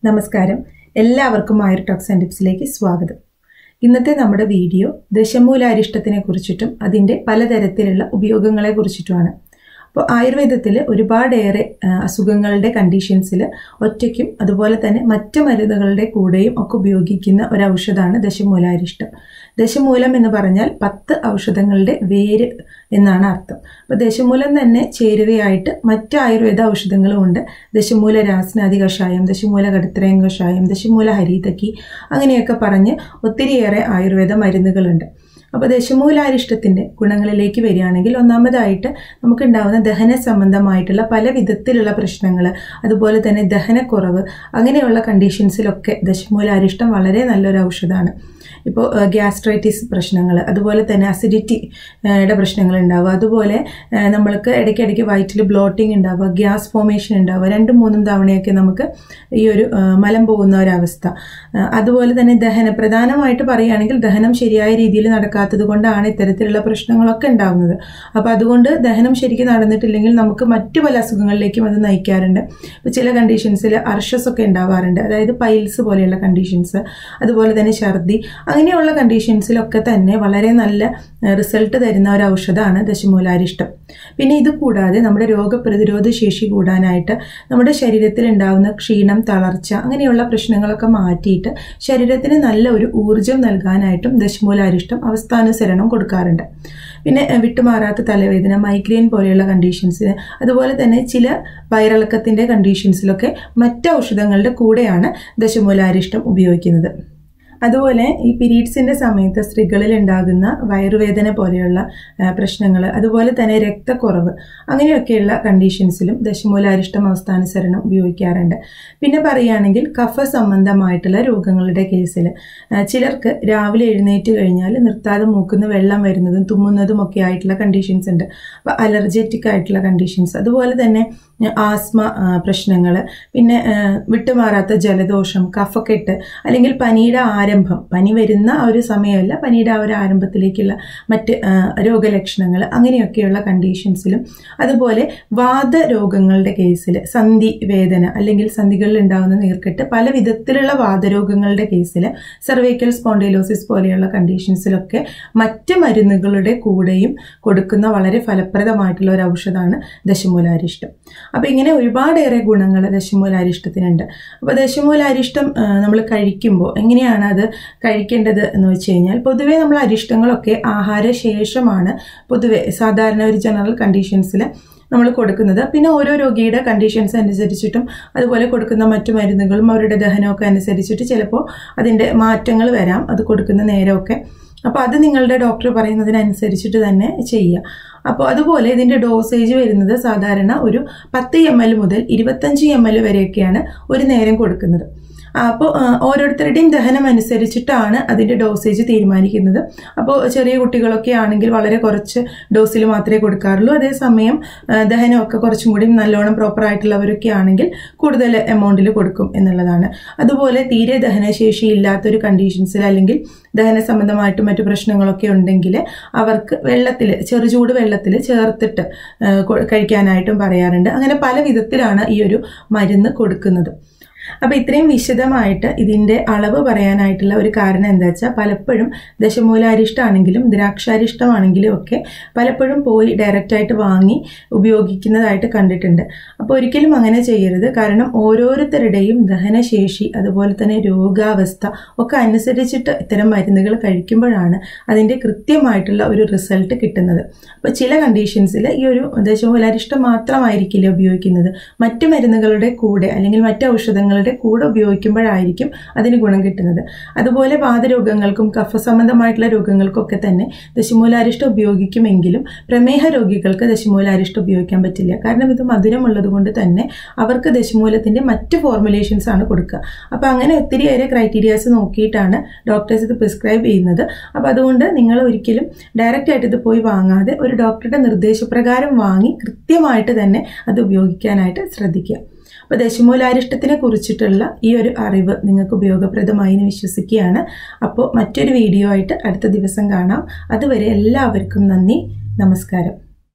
നമസ്കാരം എല്ലാവർക്കും ആയുർ talks and ടിപ്സിലേക്ക് സ്വാഗതം ഇന്നത്തെ നമ്മുടെ വീഡിയോ ദശമൂലാരിഷ്ടത്തിനെ കുറിച്ചിട്ടും അതിൻ്റെ പലതരത്തിലുള്ള ഉപയോഗങ്ങളെ കുറിച്ചിട്ടുമാണ് അപ്പോൾ ആയുർവേദത്തിൽ ഒരുപാടേറെ ആ, അസുഖങ്ങളുടെ കണ്ടീഷൻസിൽ ഒറ്റയ്ക്കും അതുപോലെ തന്നെ മറ്റ് മരുന്നുകളുടെ കൂടെയും ഒക്കെ ഉപയോഗിക്കുന്ന ഒരു ഔഷധമാണ് ദശമൂലാരിഷ്ടം ദശമൂലം എന്ന് പറഞ്ഞാൽ പത്ത് ഔഷധങ്ങളുടെ വേര് എന്നാണ് അർത്ഥം അപ്പോൾ ദശമൂലം തന്നെ ചേരുവയായിട്ട് മറ്റ് ആയുർവേദ ഔഷധങ്ങളും ഉണ്ട് ദശമൂല രാസ്നാദി കഷായം ദശമൂല കടുത്തരയം കഷായം ദശമൂല ഹരിതക്കി അങ്ങനെയൊക്കെ പറഞ്ഞ് ഒത്തിരിയേറെ ആയുർവേദ മരുന്നുകളുണ്ട് അപ്പോൾ ദശമൂലാരിഷ്ടത്തിൻ്റെ ഗുണങ്ങളിലേക്ക് വരികയാണെങ്കിൽ ഒന്നാമതായിട്ട് നമുക്കുണ്ടാകുന്ന ദഹന സംബന്ധമായിട്ടുള്ള പല വിധത്തിലുള്ള പ്രശ്നങ്ങൾ അതുപോലെ തന്നെ ദഹനക്കുറവ് അങ്ങനെയുള്ള കണ്ടീഷൻസിലൊക്കെ ദശമൂലാരിഷ്ടം വളരെ നല്ലൊരു ഔഷധമാണ് ഇപ്പോൾ ഗ്യാസ്ട്രൈറ്റിസ് പ്രശ്നങ്ങൾ അതുപോലെ തന്നെ അസിഡിറ്റി യുടെ പ്രശ്നങ്ങൾ ഉണ്ടാവുക അതുപോലെ ആ, നമ്മൾക്ക് ഇടയ്ക്കിടയ്ക്ക് വയറ്റിൽ ബ്ലോട്ടിംഗ് ഉണ്ടാവുക ഗ്യാസ് ഫോമേഷൻ ഉണ്ടാവുക രണ്ടും മൂന്നും തവണയൊക്കെ നമുക്ക് ഈ ഒരു ആ, മലം പോകുന്ന ഒരവസ്ഥ ആ, അതുപോലെ തന്നെ ദഹനം പ്രധാനമായിട്ട് പറയുകയാണെങ്കിൽ ദഹനം ശരിയായ രീതിയിൽ നടക്കാത്തത് കൊണ്ടാണ് ഇത്തരത്തിലുള്ള പ്രശ്നങ്ങളൊക്കെ ഉണ്ടാവുന്നത് അപ്പോൾ അതുകൊണ്ട് ദഹനം ശരിക്കും നടന്നിട്ടില്ലെങ്കിൽ നമുക്ക് മറ്റു പല അസുഖങ്ങളിലേക്കും അത് നയിക്കാറുണ്ട് ഇപ്പോൾ ചില കണ്ടീഷൻസിൽ അർഷസ് ഒക്കെ ഉണ്ടാവാറുണ്ട് അതായത് പൈൽസ് പോലെയുള്ള കണ്ടീഷൻസ് അതുപോലെ തന്നെ ഛർദി അങ്ങനെയുള്ള കണ്ടീഷൻസിലൊക്കെ തന്നെ വളരെ നല്ല റിസൾട്ട് തരുന്ന ഒരു ഔഷധമാണ് ദശമൂലാരിഷ്ടം പിന്നെ ഇത് കൂടാതെ നമ്മുടെ രോഗപ്രതിരോധ ശേഷി കൂടാനായിട്ട് നമ്മുടെ ശരീരത്തിൽ ഉണ്ടാകുന്ന ക്ഷീണം തളർച്ച അങ്ങനെയുള്ള പ്രശ്നങ്ങളൊക്കെ മാറ്റിയിട്ട് ശരീരത്തിന് നല്ല ഒരു ഊർജം നൽകാനായിട്ടും ദശമൂലാരിഷ്ടം അവസ്ഥാനുസരണം കൊടുക്കാറുണ്ട് പിന്നെ എഹ്, വിട്ടുമാറാത്ത തലവേദന മൈഗ്രെയിൻ പോലെയുള്ള കണ്ടീഷൻസിന് അതുപോലെ തന്നെ ചില വയറിളക്കത്തിൻ്റെ കണ്ടീഷൻസിലൊക്കെ മറ്റ് ഔഷധങ്ങളുടെ കൂടെയാണ് ദശമൂലാരിഷ്ടം ഉപയോഗിക്കുന്നത് അതുപോലെ ഈ പീരീഡ്സിൻ്റെ സമയത്ത് സ്ത്രീകളിൽ ഉണ്ടാകുന്ന വയറുവേദന പോലെയുള്ള പ്രശ്നങ്ങൾ അതുപോലെ തന്നെ രക്തക്കുറവ് അങ്ങനെയൊക്കെയുള്ള കണ്ടീഷൻസിലും ദശമൂലാരിഷ്ടം അവസ്ഥാനുസരണം ഉപയോഗിക്കാറുണ്ട് പിന്നെ പറയുകയാണെങ്കിൽ കഫ സംബന്ധമായിട്ടുള്ള രോഗങ്ങളുടെ കേസിൽ ചിലർക്ക് രാവിലെ എഴുന്നേറ്റ് കഴിഞ്ഞാൽ നിർത്താതെ മൂക്കുന്ന വെള്ളം വരുന്നതും തുമ്മുന്നതും ഒക്കെ ആയിട്ടുള്ള കണ്ടീഷൻസ് ഉണ്ട് അപ്പോൾ അലർജറ്റിക് ആയിട്ടുള്ള കണ്ടീഷൻസ് അതുപോലെ തന്നെ ആസ്മ പ്രശ്നങ്ങൾ പിന്നെ ആ, വിട്ടുമാറാത്ത ജലദോഷം കഫക്കെട്ട് അല്ലെങ്കിൽ പനിയുടെ ആരംഭം പനി വരുന്ന ആ ഒരു സമയമല്ല പനിയുടെ ആ ഒരു ആരംഭത്തിലേക്കുള്ള മറ്റ് ആ, രോഗലക്ഷണങ്ങൾ അങ്ങനെയൊക്കെയുള്ള കണ്ടീഷൻസിലും അതുപോലെ വാദരോഗങ്ങളുടെ കേസിൽ സന്ധി വേദന അല്ലെങ്കിൽ സന്ധികളിൽ ഉണ്ടാകുന്ന നീർക്കെട്ട് പല വിധത്തിലുള്ള വാദരോഗങ്ങളുടെ കേസിൽ സർവൈക്കൽ സ്പോണ്ടിലോസിസ് പോലെയുള്ള കണ്ടീഷൻസിലൊക്കെ മറ്റ് മരുന്നുകളുടെ കൂടെയും കൊടുക്കുന്ന വളരെ ഫലപ്രദമായിട്ടുള്ള ഒരു ഔഷധമാണ് ദശമൂലാരിഷ്ടം അപ്പോൾ ഇങ്ങനെ ഒരുപാടേറെ ഗുണങ്ങൾ ദശമൂലാരിഷ്ടത്തിനുണ്ട് അപ്പോൾ ദശമൂലാരിഷ്ടം നമ്മൾ കഴിക്കുമ്പോൾ എങ്ങനെയാണ് അത് കഴിക്കേണ്ടത് എന്ന് വെച്ച് കഴിഞ്ഞാൽ പൊതുവേ നമ്മൾ അരിഷ്ടങ്ങളൊക്കെ ആഹാരശേഷമാണ് പൊതുവെ സാധാരണ ഒരു ജനറൽ കണ്ടീഷൻസിൽ നമ്മൾ കൊടുക്കുന്നത് പിന്നെ ഓരോ രോഗിയുടെ കണ്ടീഷൻസ് അനുസരിച്ചിട്ടും അതുപോലെ കൊടുക്കുന്ന മറ്റു മരുന്നുകളും അവരുടെ ദഹനമൊക്കെ അനുസരിച്ചിട്ട് ചിലപ്പോൾ അതിൻ്റെ മാറ്റങ്ങൾ വരാം അത് കൊടുക്കുന്ന നേരമൊക്കെ അപ്പോൾ അത് നിങ്ങളുടെ ഡോക്ടർ പറയുന്നതിനനുസരിച്ചിട്ട് തന്നെ ചെയ്യുക അപ്പോൾ അതുപോലെ ഇതിൻ്റെ ഡോസേജ് വരുന്നത് സാധാരണ ഒരു പത്ത് എം എൽ മുതൽ ഇരുപത്തഞ്ച് എം എൽ വരെയൊക്കെയാണ് ഒരു നേരം കൊടുക്കുന്നത് അപ്പോൾ ഓരോരുത്തരുടെയും ദഹനം അനുസരിച്ചിട്ടാണ് അതിൻ്റെ ഡോസേജ് തീരുമാനിക്കുന്നത് അപ്പോൾ ചെറിയ കുട്ടികളൊക്കെ ആണെങ്കിൽ വളരെ കുറച്ച് ഡോസിൽ മാത്രമേ കൊടുക്കാറുള്ളൂ അതേസമയം ആ, ദഹനമൊക്കെ കുറച്ചും കൂടി നല്ലോണം പ്രോപ്പർ ആയിട്ടുള്ളവരൊക്കെ ആണെങ്കിൽ കൂടുതൽ എമൗണ്ടിൽ കൊടുക്കും എന്നുള്ളതാണ് അതുപോലെ തീരെ ദഹനശേഷി ഇല്ലാത്തൊരു കണ്ടീഷൻസിൽ അല്ലെങ്കിൽ ദഹന സംബന്ധമായിട്ട് മറ്റു പ്രശ്നങ്ങളൊക്കെ ഉണ്ടെങ്കിൽ അവർക്ക് വെള്ളത്തിൽ ചെറുചൂട് വെള്ളത്തിൽ ചേർത്തിട്ട് ആ, കൊ- കഴിക്കാനായിട്ടും പറയാറുണ്ട് അങ്ങനെ പല വിധത്തിലാണ് ഈ ഒരു മരുന്ന് കൊടുക്കുന്നത് അപ്പോൾ ഇത്രയും വിശദമായിട്ട് ഇതിൻ്റെ അളവ് പറയാനായിട്ടുള്ള ഒരു കാരണം എന്താ വെച്ചാൽ പലപ്പോഴും ദശമൂലാരിഷ്ടമാണെങ്കിലും ദ്രാക്ഷാരിഷ്ടമാണെങ്കിലും ഒക്കെ പലപ്പോഴും പോയി ഡയറക്റ്റായിട്ട് വാങ്ങി ഉപയോഗിക്കുന്നതായിട്ട് കണ്ടിട്ടുണ്ട് അപ്പോൾ ഒരിക്കലും അങ്ങനെ ചെയ്യരുത് കാരണം ഓരോരുത്തരുടെയും ദഹനശേഷി അതുപോലെ തന്നെ രോഗാവസ്ഥ ഒക്കെ അനുസരിച്ചിട്ട് ഇത്തരം മരുന്നുകൾ കഴിക്കുമ്പോഴാണ് അതിൻ്റെ കൃത്യമായിട്ടുള്ള ഒരു റിസൾട്ട് കിട്ടുന്നത് അപ്പോൾ ചില കണ്ടീഷൻസിൽ ഈ ഒരു ദശമൂലാരിഷ്ടം മാത്രമായിരിക്കില്ല ഉപയോഗിക്കുന്നത് മറ്റ് മരുന്നുകളുടെ കൂടെ അല്ലെങ്കിൽ മറ്റ് ഔഷധങ്ങളുടെ കൂടെ ഉപയോഗിക്കുമ്പോഴായിരിക്കും അതിന് ഗുണം കിട്ടുന്നത് അതുപോലെ വാതരോഗങ്ങൾക്കും കഫ സംബന്ധമായിട്ടുള്ള രോഗങ്ങൾക്കൊക്കെ തന്നെ ദശമൂലാരിഷ്ടം ഉപയോഗിക്കുമെങ്കിലും പ്രമേഹ രോഗികൾക്ക് ദശമൂലാരിഷ്ടം ഉപയോഗിക്കാൻ പറ്റില്ല കാരണം ഇത് മധുരമുള്ളത് കൊണ്ട് തന്നെ അവർക്ക് ദശമൂലത്തിൻ്റെ മറ്റ് ഫോർമുലേഷൻസ് ആണ് കൊടുക്കുക അപ്പോൾ അങ്ങനെ ഒത്തിരിയേറെ ക്രൈറ്റീരിയാസ് നോക്കിയിട്ടാണ് ഡോക്ടേഴ്സ് ഇത് പ്രിസ്ക്രൈബ് ചെയ്യുന്നത് അപ്പോൾ അതുകൊണ്ട് നിങ്ങൾ ഒരിക്കലും ഡയറക്റ്റ് ആയിട്ട് ഇത് പോയി വാങ്ങാതെ ഒരു ഡോക്ടറുടെ നിർദ്ദേശപ്രകാരം വാങ്ങി കൃത്യമായിട്ട് തന്നെ അത് ഉപയോഗിക്കാനായിട്ട് ശ്രദ്ധിക്കുക അപ്പോൾ ദശമൂലാരിഷ്ടത്തിനെ കുറിച്ചിട്ടുള്ള ഈ ഒരു അറിവ് നിങ്ങൾക്ക് ഉപയോഗപ്രദമായി എന്ന് വിശ്വസിക്കുകയാണ് അപ്പോൾ മറ്റൊരു വീഡിയോ ആയിട്ട് അടുത്ത ദിവസം കാണാം അതുവരെ എല്ലാവർക്കും നന്ദി നമസ്കാരം